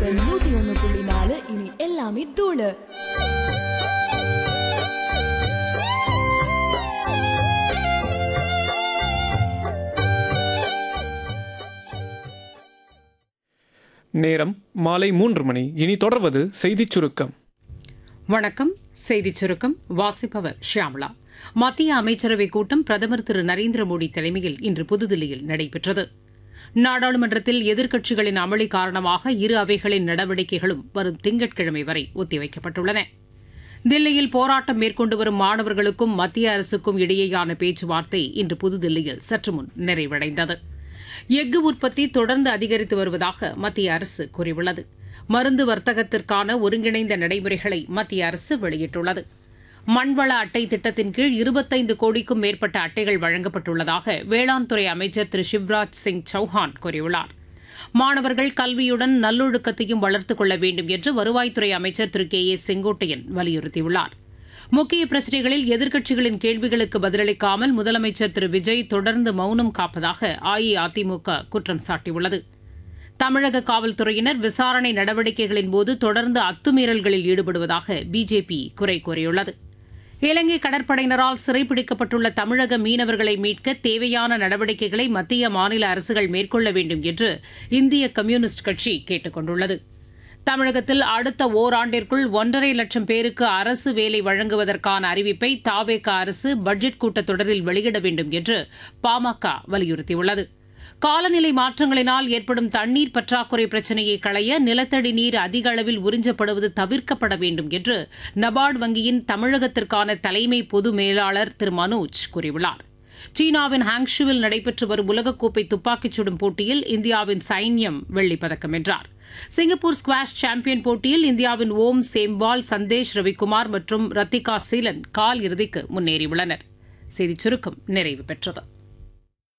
FM நூத்தி ஒண்ணு புள்ளி நாலு இனி எல்லாமே தூளு நேரம் மாலை மூன்று மணி இனி தொடர்வது செய்திச் சுருக்கம் வணக்கம் செய்திச் சுருக்கம் வாசிப்பவர் ஷியாமளா மத்திய அமைச்சரவைக் கூட்டம் பிரதமர் திரு நரேந்திர மோடி தலைமையில் இன்று புதுதில்லியில் நடைபெற்றது நாடாளுமன்றத்தில் எதிர்க்கட்சிகளின் அமளி காரணமாக இரு அவைகளின் நடவடிக்கைகளும் வரும் திங்கட்கிழமை வரை ஒத்திவைக்கப்பட்டுள்ளன தில்லியில் போராட்டம் மேற்கொண்டு வரும் மாணவர்களுக்கும் மத்திய அரசுக்கும் இடையேயான பேச்சுவார்த்தை இன்று புதுதில்லியில் சற்று முன் நிறைவடைந்தது எஃகு உற்பத்தி தொடர்ந்து அதிகரித்து வருவதாக மத்திய அரசு கூறியுள்ளது மருந்து வர்த்தகத்திற்கான ஒருங்கிணைந்த நடைமுறைகளை மத்திய அரசு வெளியிட்டுள்ளது மண்வள அட்டை திட்டத்தின் கீழ் இருபத்தைந்து கோடிக்கும் மேற்பட்ட அட்டைகள் வழங்கப்பட்டுள்ளதாக வேளாண் துறை அமைச்சர் திரு சிவ்ராஜ் சிங் சௌஹான் கூறியுள்ளார் மாணவர்கள் கல்வியுடன் நல்லொழுக்கத்தையும் வளர்த்துக் கொள்ள வேண்டும் என்று வருவாய்த்துறை அமைச்சர் திரு கே ஏ செங்கோட்டையன் வலியுறுத்தியுள்ளார் முக்கிய பிரச்சினைகளில் எதிர்க்கட்சிகளின் கேள்விகளுக்கு பதிலளிக்காமல் முதலமைச்சர் திரு விஜய் தொடர்ந்து மௌனம் காப்பதாக அஇஅதிமுக குற்றம் சாட்டியுள்ளது தமிழக காவல்துறையினர் விசாரணை நடவடிக்கைகளின் போது தொடர்ந்து அத்துமீறல்களில் ஈடுபடுவதாக பிஜேபி குறை கூறியுள்ளது இலங்கை கடற்படையினரால் சிறைப்பிடிக்கப்பட்டுள்ள தமிழக மீனவர்களை மீட்க தேவையான நடவடிக்கைகளை மத்திய மாநில அரசுகள் மேற்கொள்ள வேண்டும் என்று இந்திய கம்யூனிஸ்ட் கட்சி கேட்டுக் கொண்டுள்ளது தமிழகத்தில் அடுத்த ஓராண்டிற்குள் ஒன்றரை லட்சம் பேருக்கு அரசு வேலை வழங்குவதற்கான அறிவிப்பை தாவேக அரசு பட்ஜெட் கூட்டத்தொடரில் வெளியிட வேண்டும் என்று பாமக வலியுறுத்தியுள்ளது காலநிலை மாற்றங்களினால் ஏற்படும் தண்ணீர் பற்றாக்குறை பிரச்சினையை களைய நிலத்தடி நீர் அதிக அளவில் உறிஞ்சப்படுவது தவிர்க்கப்பட வேண்டும் என்று நபார்டு வங்கியின் தமிழகத்திற்கான தலைமை பொது மேலாளர் திரு மனோஜ் கூறியுள்ளார் சீனாவின் ஹாங்ஷுவில் நடைபெற்று வரும் உலகக்கோப்பை துப்பாக்கிச் சுடும் போட்டியில் இந்தியாவின் சைன்யம் வெள்ளிப் பதக்கம் வென்றார் சிங்கப்பூர் ஸ்குவாஷ் சாம்பியன் போட்டியில் இந்தியாவின் ஓம் சேம்பால் சந்தேஷ் ரவிக்குமார் மற்றும் ரத்திகா சீலன் கால் இறுதிக்கு முன்னேறியுள்ளனர் செய்திச் சுருக்கம் நிறைவு பெற்றது